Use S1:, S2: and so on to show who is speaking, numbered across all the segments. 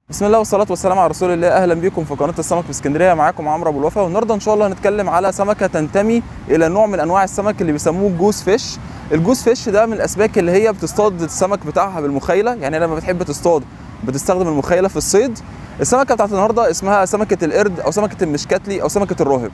S1: بسم الله والصلاة والسلام على رسول الله أهلا بكم في قناة السمك في اسكندرية معاكم عمرو أبو الوفا والنهاردة إن شاء الله هنتكلم على سمكة تنتمي إلى نوع من أنواع السمك اللي بيسموه الجوز فيش الجوز فيش ده من الأسماك اللي هي بتصطاد السمك بتاعها بالمخيلة يعني لما بتحب تصطاد بتستخدم المخيلة في الصيد السمكة بتاعت النهاردة اسمها سمكة القرد أو سمكة المشكتلي أو سمكة الراهب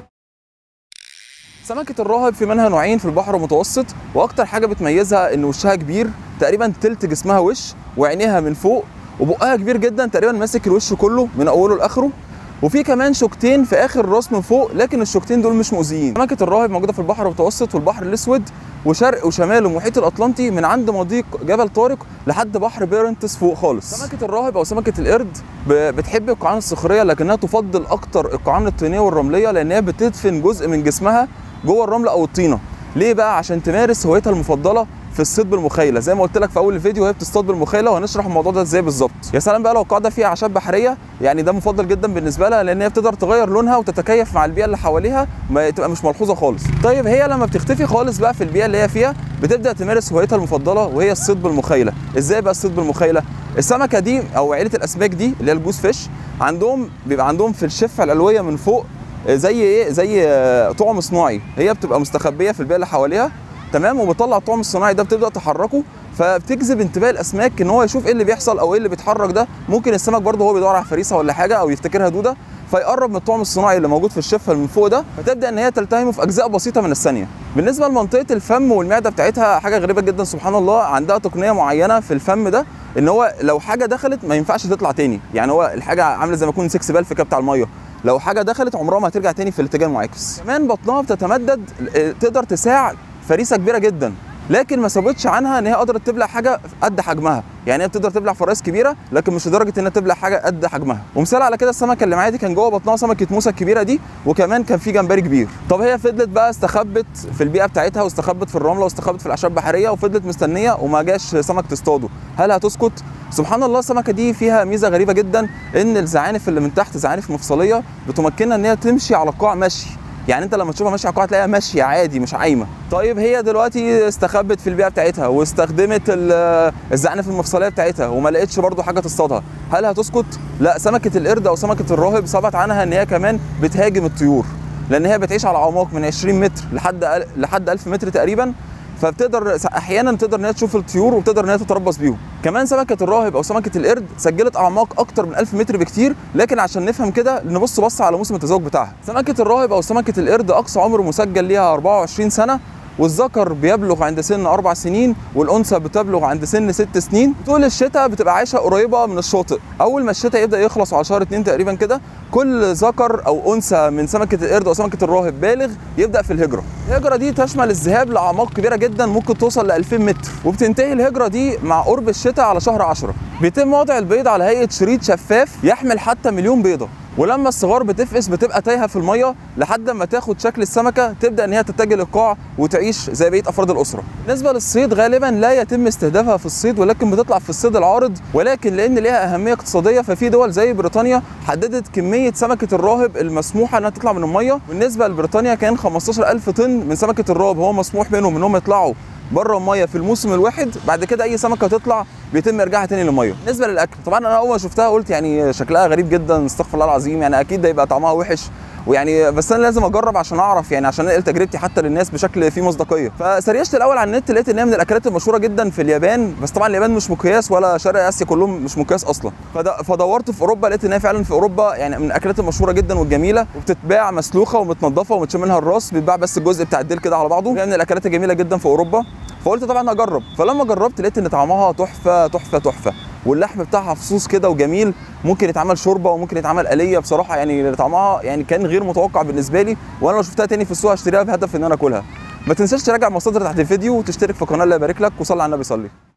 S1: سمكة الراهب في منها نوعين في البحر المتوسط واكتر حاجة بتميزها ان وشها كبير تقريبا تلت جسمها وش وعينيها من فوق وبقها كبير جدا تقريبا ماسك الوش كله من اوله لاخره وفي كمان شوكتين في اخر الراس من فوق لكن الشوكتين دول مش مؤذيين سمكة الراهب موجودة في البحر المتوسط والبحر الاسود وشرق وشمال المحيط الاطلنطي من عند مضيق جبل طارق لحد بحر بيرنتس فوق خالص سمكة الراهب او سمكة القرد ب- بتحب القاعان الصخرية لكنها تفضل اكتر القاعان الطينية والرملية لانها بتدفن جزء من جسمها جوه الرمل او الطينه ليه بقى عشان تمارس هوايتها المفضله في الصيد بالمخيله زي ما قلت لك في اول الفيديو وهي بتصطاد بالمخيله وهنشرح الموضوع ده ازاي بالظبط يا سلام بقى لو القاعده فيها اعشاب بحريه يعني ده مفضل جدا بالنسبه لها لان هي بتقدر تغير لونها وتتكيف مع البيئه اللي حواليها ما تبقى مش ملحوظه خالص طيب هي لما بتختفي خالص بقى في البيئه اللي هي فيها بتبدا تمارس هوايتها المفضله وهي الصيد بالمخيله ازاي بقى الصيد بالمخيله السمكه دي او عيله الاسماك دي اللي هي الجوز فيش عندهم بيبقى عندهم في الشفه العلويه من فوق زي ايه زي آه، طعم صناعي هي بتبقى مستخبيه في البيئه اللي حواليها تمام وبتطلع الطعم الصناعي ده بتبدا تحركه فبتجذب انتباه الاسماك ان هو يشوف ايه اللي بيحصل او ايه اللي بيتحرك ده ممكن السمك برضه هو بيدور على فريسه ولا حاجه او يفتكرها دوده فيقرب من الطعم الصناعي اللي موجود في الشفه اللي من فوق ده فتبدا ان هي تلتهمه في اجزاء بسيطه من الثانيه بالنسبه لمنطقه الفم والمعده بتاعتها حاجه غريبه جدا سبحان الله عندها تقنيه معينه في الفم ده ان هو لو حاجه دخلت ما ينفعش تطلع تاني يعني هو الحاجه عامله زي ما يكون سكس بال في كاب بتاع الميه لو حاجه دخلت عمرها ما هترجع تاني في الاتجاه المعاكس كمان بطنها بتتمدد آه، تقدر تساع فريسه كبيره جدا لكن ما سابتش عنها ان هي قدرت تبلع حاجه قد حجمها يعني هي بتقدر تبلع فرايس كبيره لكن مش لدرجه انها تبلع حاجه قد حجمها ومثال على كده السمكه اللي معايا دي كان جوه بطنها سمكه موسى الكبيره دي وكمان كان في جمبري كبير طب هي فضلت بقى استخبت في البيئه بتاعتها واستخبت في الرمله واستخبت في الاعشاب البحريه وفضلت مستنيه وما جاش سمك تصطاده هل هتسكت سبحان الله السمكه دي فيها ميزه غريبه جدا ان الزعانف اللي من تحت زعانف مفصليه بتمكنها ان هي تمشي على القاع مشي يعني انت لما تشوفها ماشيه على القاع تلاقيها ماشيه عادي مش عايمه طيب هي دلوقتي استخبت في البيئه بتاعتها واستخدمت ال- الزعانف المفصليه بتاعتها وما لقتش برضو حاجه تصطادها هل هتسكت لا سمكه القرد او سمكه الراهب ثبت عنها ان هي كمان بتهاجم الطيور لان هي بتعيش على اعماق من 20 متر لحد أل- لحد 1000 متر تقريبا فبتقدر احيانا تقدر ان هي تشوف الطيور وبتقدر ان هي تتربص بيهم كمان سمكه الراهب او سمكه القرد سجلت اعماق اكتر من 1000 متر بكتير لكن عشان نفهم كده نبص بص على موسم التزاوج بتاعها سمكه الراهب او سمكه القرد اقصى عمر مسجل ليها 24 سنه والذكر بيبلغ عند سن اربع سنين والانثى بتبلغ عند سن ست سنين طول الشتاء بتبقى عايشه قريبه من الشاطئ اول ما الشتاء يبدا يخلص على شهر اتنين تقريبا كده كل ذكر او انثى من سمكه القرد او سمكه الراهب بالغ يبدا في الهجره الهجره دي تشمل الذهاب لاعماق كبيره جدا ممكن توصل ل 2000 متر وبتنتهي الهجره دي مع قرب الشتاء على شهر 10 بيتم وضع البيض على هيئه شريط شفاف يحمل حتى مليون بيضه ولما الصغار بتفقس بتبقى تايهه في الميه لحد ما تاخد شكل السمكه تبدا ان هي تتجه للقاع وتعيش زي بقيه افراد الاسره. بالنسبه للصيد غالبا لا يتم استهدافها في الصيد ولكن بتطلع في الصيد العارض ولكن لان ليها اهميه اقتصاديه ففي دول زي بريطانيا حددت كميه سمكه الراهب المسموحه انها تطلع من الميه بالنسبه لبريطانيا كان 15000 طن من سمكه الراهب هو مسموح منهم انهم يطلعوا بره الميه في الموسم الواحد بعد كده اي سمكه تطلع بيتم ارجاعها تاني للميه بالنسبه للاكل طبعا انا اول ما شفتها قلت يعني شكلها غريب جدا استغفر الله العظيم يعني اكيد ده يبقى طعمها وحش ويعني بس انا لازم اجرب عشان اعرف يعني عشان انقل تجربتي حتى للناس بشكل فيه مصداقيه فسريشت الاول على النت لقيت ان هي من الاكلات المشهوره جدا في اليابان بس طبعا اليابان مش مقياس ولا شرق اسيا كلهم مش مقياس اصلا فد- فدورت في اوروبا لقيت ان هي فعلا في اوروبا يعني من الاكلات المشهوره جدا والجميله وبتتباع مسلوخه ومتنضفه ومتشال منها الراس بيتباع بس الجزء بتاع الديل كده على بعضه هي من الاكلات الجميله جدا في اوروبا فقلت طبعا اجرب فلما جربت لقيت ان طعمها تحفه تحفه تحفه واللحم بتاعها فصوص كده وجميل ممكن يتعمل شوربه وممكن يتعمل آلية بصراحه يعني طعمها يعني كان غير متوقع بالنسبه لي وانا لو شفتها تاني في السوق هشتريها بهدف ان انا اكلها ما تنساش تراجع مصادر تحت الفيديو وتشترك في القناه اللي يبارك لك وصلي على النبي صلي